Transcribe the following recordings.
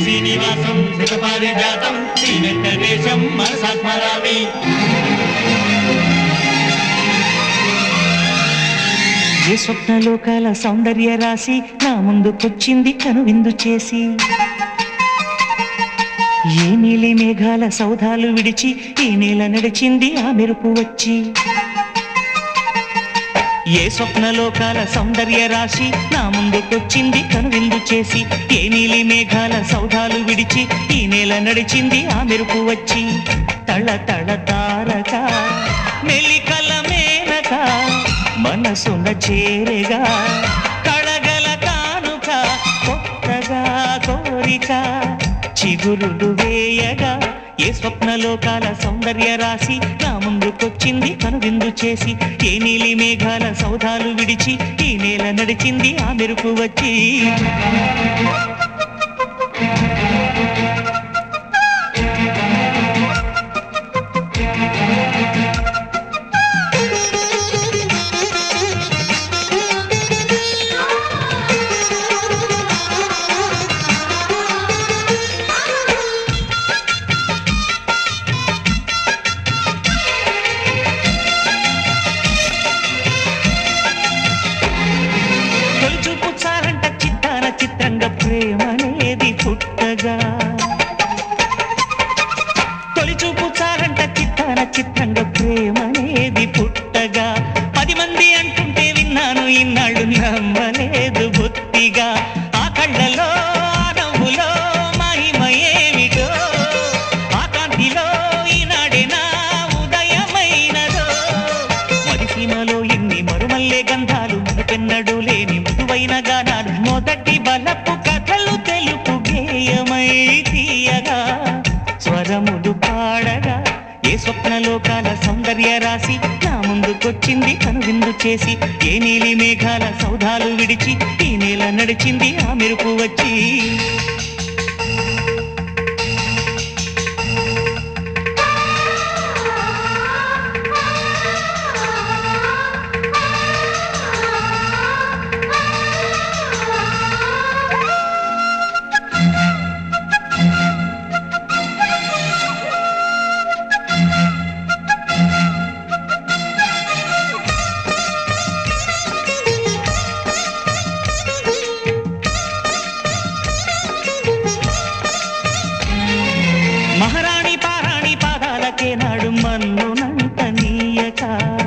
శ్రీనివాసం శతపారిజాతం శ్రీ వెంకటేశం మనసాత్మరామి ఏ స్వప్నలోకాల సౌందర్య రాశి నా ముందుకొచ్చింది కనువిందు చేసి ఏ నీలి మేఘాల సౌధాలు విడిచి ఈ నేల నడిచింది ఆ మెరుపు వచ్చి ఏ స్వప్నలోకాల సౌందర్య రాశి నా ముందుకొచ్చింది కనువిందు చేసి ఏ నీలి మేఘాల సౌధాలు విడిచి ఈ నేల నడిచింది ఆ మెరుపు వచ్చి తళ తళ తారక మెలికల మేనక మనసున చేరగా కళగల కానుక కొత్తగా కోరిక చిగురులు వేయగా ఏ స్వప్నలోకాల సౌందర్య రాశి నా ముందుకొచ్చింది కనువిందు చేసి ఏ నీలి మేఘాల సౌధాలు విడిచి ఈ నేల నడిచింది ఆ మెరుపు వచ్చి తొలిచూపు చారంట చిత్తాన చిత్రంగా ప్రేమనేది పుట్టగా తొలిచూపు చారంట చిత్తాన చిత్రంగా ప్రేమనేది పుట్టగా పది మంది అంటుంటే విన్నాను ఇన్నాళ్ళు నమ్మలేదు బొత్తిగా ఆ కళ్ళలో ఆ నవ్వులో మహిమ ఏమిటో ఆ కాంతిలో ఈనాడే నా ఉదయమైనదో మరిసీమలో ఎన్ని మరుమల్లే గంధాలు మునుపెన్నడు లేని మృదువైన గానాలు మొదటి బలపు కథలు తెలుపు గేయమై తీయగా స్వరములు పాడగా ఏ స్వప్నలోకాల సౌందర్య రాశి నా ముందుకొచ్చింది కనువిందు చేసి ఏ నీలి మేఘాల సౌధాలు విడిచి ఈ నేల నడిచింది ఆ మెరుపు వచ్చి మహారాణి పారాణి పాదాలకే నాడు మన్నునంత నీయక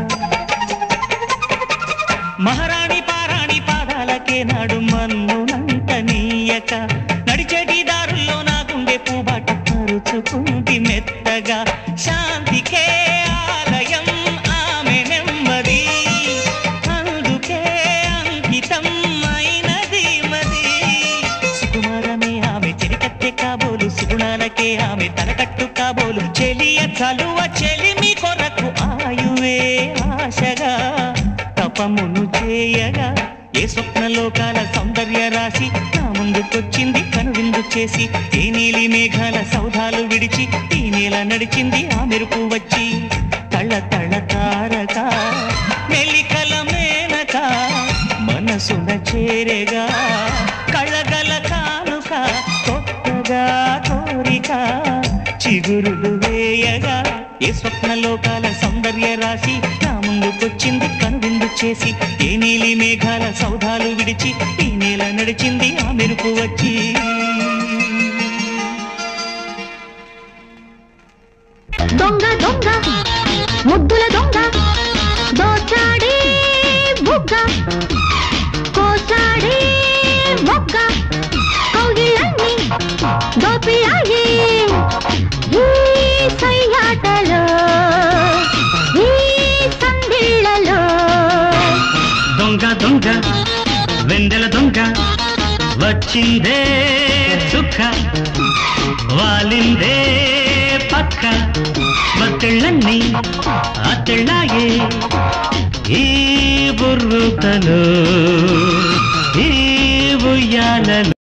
మహారాణి పారాణి పాదాలకే నాడు మన్నునంత నీయక నడిచేటి దారుల్లో నా గుండె పూబాట పరుచుకుంది మెత్తగా శాంతికే ఆలయం ఆమె నెమ్మది అందుకే అంకితం అయినది మది సుకుమారమే ఆమె చెరికత్తె కాబోలు సుగుణాలకే ఆమె తలకట్టు కాబోలు చెలియ చలువ చెలిమి కొరకు ఆయువే ఆశగా తపమును చేయగా ఏ స్వప్నలోకాల సౌందర్య రాశి నా ముందుకొచ్చింది కనువిందు చేసి ఏ నీలి మేఘాల సౌధాలు విడిచి ఈ నేల నడిచింది ఆ మెరుపు వచ్చి తళ తళ తారక మెలికల మేనక మనసున చేరేగా కళగల కానుక కొత్తగా కోరిక చిగురులు వేయగా ఏ స్వప్నలోకాల సౌందర్య రాశి నా ముందుకొచ్చింది కనువిందు చేసి ఏ నీలి మేఘాల సౌధాలు విడిచి ఈ నేల నడిచింది ఆ మెరుపు వచ్చి దొంగ దొంగ ముద్దుల దొంగ దోచాడే బుగ్గ కోసాడే మొగ్గ కౌగిళ్ళన్ని దోపిలాయే ఈ సయ్యాటలో ఈ సందిళ్ళలో దొంగ దొంగ వెందెల దొంగ వచ్చిందే చుక్క వాలిందే పక్క బతిళ్ళన్నీ అతిళ్ళాయే ఈ బుర్రుతలు ఈ ఉయ్యాలలో